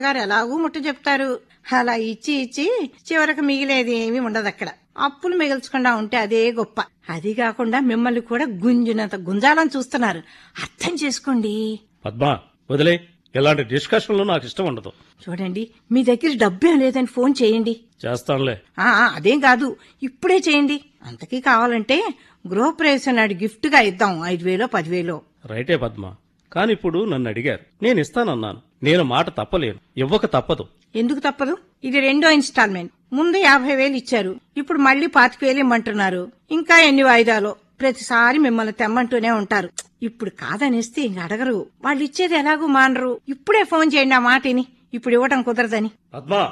గారు ఎలాగూ ముట్ట చెప్తారు అలా ఇచ్చి ఇచ్చి చివరికి మిగిలేది ఏమీ ఉండదు అక్కడ అప్పులు మిగల్చకుండా ఉంటే అదే గొప్ప అది కాకుండా మిమ్మల్ని కూడా గుంజినంత గుంజాలని చూస్తున్నారు అర్థం చేసుకోండి పద్మా వదిలే ఇలాంటి డిస్కషన్లు నాకు ఇష్టం ఉండదు చూడండి మీ దగ్గర డబ్బేం లేదని ఫోన్ చేయండి చేస్తానులే ఆ ఆ, అదేం కాదు ఇప్పుడే చేయండి అంతకీ కావాలంటే గృహప్రవేశం నాడు గిఫ్ట్ గా ఇద్దాం ఐదు వేలో పదివేలో రైటే పద్మ కాని ఇప్పుడు నన్ను అడిగారు నేను ఇస్తానన్నాను నేను మాట తప్పలేను ఇవ్వక తప్పదు ఎందుకు తప్పదు ఇది రెండో ఇన్స్టాల్మెంట్ ముందు యాభై వేలు ఇచ్చారు ఇప్పుడు మళ్ళీ పాతిక వేలు ఇమ్మంటున్నారు ఇంకా ఎన్ని వాయిదాలో ప్రతిసారి మిమ్మల్ని తెమ్మంటూనే ఉంటారు ఇప్పుడు కాదనేస్తే ఇంక అడగరు వాళ్ళు ఇచ్చేది ఎలాగూ మానరు ఇప్పుడే ఫోన్ చేయండి ఆ మాటిని ఇప్పుడు ఇవ్వటం కుదరదని పద్మా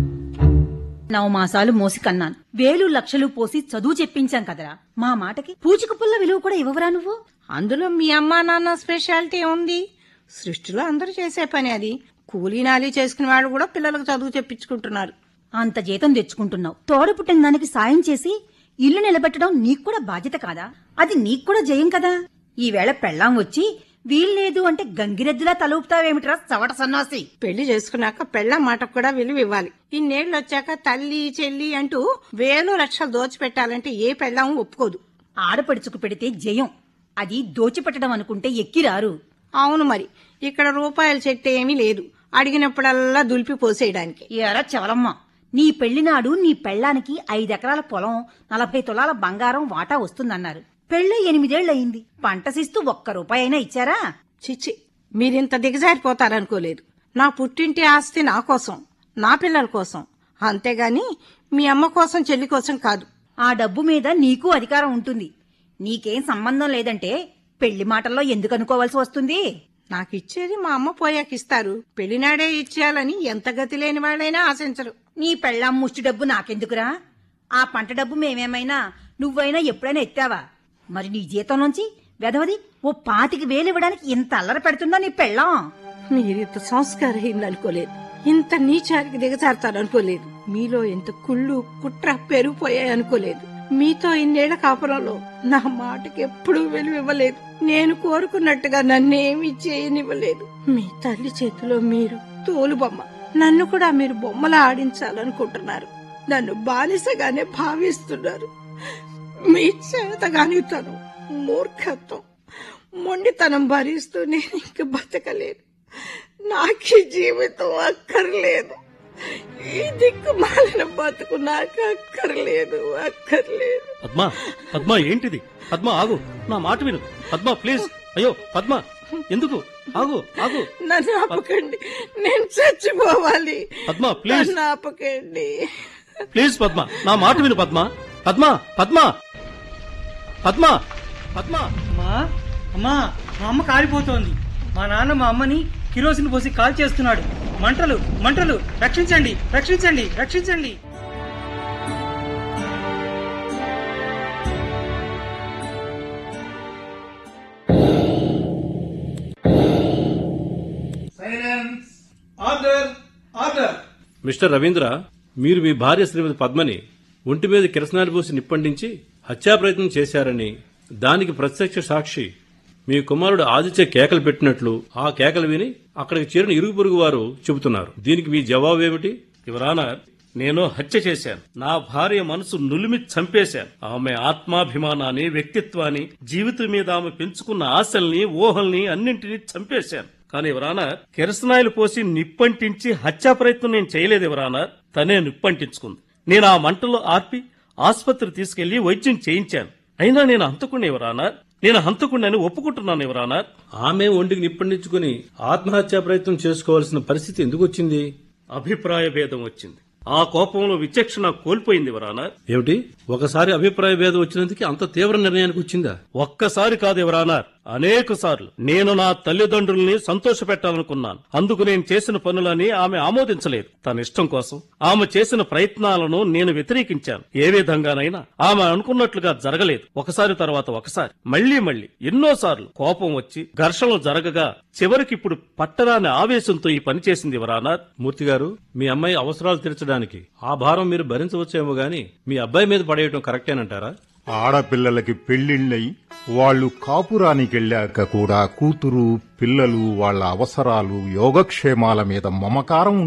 నవమాసాలు మోసి కన్నాను వేలు లక్షలు పోసి చదువు చెప్పించాం కదరా మా మాటకి పూచిక పుల్ల విలువ కూడా ఇవ్వవరా నువ్వు అందులో మీ అమ్మా నాన్న స్పెషాలిటీ ఉంది సృష్టిలో అందరూ చేసే పని అది కూలీ నాలి చేసుకునే వాళ్ళు కూడా పిల్లలకు చదువు చెప్పించుకుంటున్నారు అంత జీతం తెచ్చుకుంటున్నావు తోడ పుట్టిన దానికి సాయం చేసి ఇల్లు నిలబెట్టడం నీకు కూడా బాధ్యత కాదా అది నీకు కూడా జయం కదా ఈవేళ పెళ్ళాం వచ్చి వీల్లేదు అంటే గంగిరెద్దులా తలూపుతావేమిట్రా చవట సన్నాసి పెళ్లి చేసుకున్నాక పెళ్ళ మాటకు కూడా విలువ ఇవ్వాలి ఇన్నేళ్లు వచ్చాక తల్లి చెల్లి అంటూ వేలు లక్షలు దోచిపెట్టాలంటే ఏ పెళ్ళాము ఒప్పుకోదు ఆడపడుచుకు పెడితే జయం అది దోచిపెట్టడం అనుకుంటే ఎక్కిరారు అవును మరి ఇక్కడ రూపాయల చెట్టు ఏమీ లేదు అడిగినప్పుడల్లా దులిపి పోసేయడానికి ఎరా చవలమ్మ నీ పెళ్లినాడు నీ పెళ్ళానికి ఐదెకరాల పొలం నలభై తులాల బంగారం వాటా వస్తుందన్నారు పెళ్ళై ఎనిమిదేళ్లయింది పంట శిస్తూ ఒక్క రూపాయి అయినా ఇచ్చారా చిచ్చి మీరింత దిగజారిపోతారనుకోలేదు నా పుట్టింటి ఆస్తి నా కోసం నా పిల్లల కోసం అంతేగాని మీ అమ్మ కోసం చెల్లి కోసం కాదు ఆ డబ్బు మీద నీకు అధికారం ఉంటుంది నీకేం సంబంధం లేదంటే పెళ్లి మాటల్లో ఎందుకు అనుకోవాల్సి వస్తుంది నాకు ఇచ్చేది మా అమ్మ పోయాక ఇస్తారు పెళ్లినాడే ఇచ్చేయాలని ఎంత గతి లేని వాళ్ళైనా ఆశించరు నీ పెళ్ళాం ముష్టి డబ్బు నాకెందుకురా ఆ పంట డబ్బు మేమేమైనా నువ్వైనా ఎప్పుడైనా ఎత్తావా మరి నీ జీతం నుంచి వెదవది ఓ పాతికి వేలు ఇవ్వడానికి ఇంత అల్లరి పెడుతుందా నీ పెళ్ళాం మీరింత సంస్కారహీనులు అనుకోలేదు ఇంత నీచానికి దిగజారుతారనుకోలేదు మీలో ఇంత కుళ్ళు కుట్ర పెరిగిపోయాయి అనుకోలేదు మీతో ఇన్నేళ్ల కాపురంలో నా మాటకి ఎప్పుడూ విలువ ఇవ్వలేదు నేను కోరుకున్నట్టుగా నన్నేమి చేయనివ్వలేదు మీ తల్లి చేతిలో మీరు తోలుబొమ్మ నన్ను కూడా మీరు బొమ్మలా ఆడించాలనుకుంటున్నారు నన్ను బానిసగానే భావిస్తున్నారు మీ చేతగానితనం మూర్ఖత్వం మొండితనం భరిస్తూ నేను ఇంక బతకలేను నాకు ఈ జీవితం అక్కర్లేదు ఈ దిక్కు మాలిన బతుకు నాకు అక్కర్లేదు అక్కర్లేదు పద్మా పద్మా ఏంటిది పద్మా ఆగు నా మాట విను పద్మా ప్లీజ్ అయ్యో పద్మా ఎందుకు ఆగు ఆగు నన్ను ఆపకండి నేను చచ్చిపోవాలి పద్మా ప్లీజ్ నన్ను ఆపకండి ప్లీజ్ పద్మా నా మాట విను పద్మా పద్మా పద్మా పద్మా పద్మా అమ్మా అమ్మా మా అమ్మ కాలిపోతోంది మా నాన్న మా అమ్మని కిరోసిన్ పోసి కాల్ చేస్తున్నాడు మంటలు మంటలు రక్షించండి రక్షించండి రక్షించండి ఆర్డర్ ఆర్డర్ మిస్టర్ రవీంద్ర మీరు మీ భార్య శ్రీమతి పద్మని ఒంటి మీద కిరసనాలు పోసి నిప్పండించి హత్యా ప్రయత్నం చేశారని దానికి ప్రత్యక్ష సాక్షి మీ కుమారుడు ఆదిత్య కేకలు పెట్టినట్లు ఆ కేకలు విని అక్కడికి చేరిన ఇరుగు పొరుగు వారు చెబుతున్నారు దీనికి మీ జవాబు ఏమిటి యువరానా నేను హత్య చేశాను నా భార్య మనసు నులిమి చంపేశాను ఆమె ఆత్మాభిమానాన్ని వ్యక్తిత్వాన్ని జీవితం మీద ఆమె పెంచుకున్న ఆశల్ని ఊహల్ని అన్నింటినీ చంపేశాను కానీ ఎవరానా కిరసనాయిలు పోసి నిప్పంటించి హత్యా ప్రయత్నం నేను చేయలేదు ఎవరానా తనే నిప్పంటించుకుంది నేను ఆ మంటలో ఆర్పి ఆసుపత్రి తీసుకెళ్లి వైద్యం చేయించాను అయినా నేను హంతకుని ఎవరానా నేను హంతకుడిని ఒప్పుకుంటున్నాను ఎవరానా ఆమె ఒంటికి నిప్పండించుకుని ఆత్మహత్యా ప్రయత్నం చేసుకోవాల్సిన పరిస్థితి ఎందుకు వచ్చింది అభిప్రాయ భేదం వచ్చింది ఆ కోపంలో విచక్షణ కోల్పోయింది ఎవరానా ఏమిటి ఒకసారి అభిప్రాయ భేదం వచ్చినందుకు అంత తీవ్ర నిర్ణయానికి వచ్చిందా ఒక్కసారి కాదు ఎవరానార్ అనేక సార్లు నేను నా తల్లిదండ్రుల్ని సంతోష పెట్టాలనుకున్నాను అందుకు నేను చేసిన పనులని ఆమె ఆమోదించలేదు తన ఇష్టం కోసం ఆమె చేసిన ప్రయత్నాలను నేను వ్యతిరేకించాను ఏ విధంగానైనా ఆమె అనుకున్నట్లుగా జరగలేదు ఒకసారి తర్వాత ఒకసారి మళ్లీ మళ్లీ ఎన్నో సార్లు కోపం వచ్చి ఘర్షణలు జరగగా చివరికి ఇప్పుడు పట్టరాని ఆవేశంతో ఈ పని చేసింది ఎవరానార్ మూర్తి గారు మీ అమ్మాయి అవసరాలు తీర్చడానికి ఆ భారం మీరు భరించవచ్చేమో గాని మీ అబ్బాయి మీద పడేయటం కరెక్టేనంటారా ఆడపిల్లలకి పెళ్లిళ్ళై వాళ్ళు కాపురానికెళ్ళాక కూడా కూతురు పిల్లలు వాళ్ళ అవసరాలు యోగక్షేమాల మీద మమకారం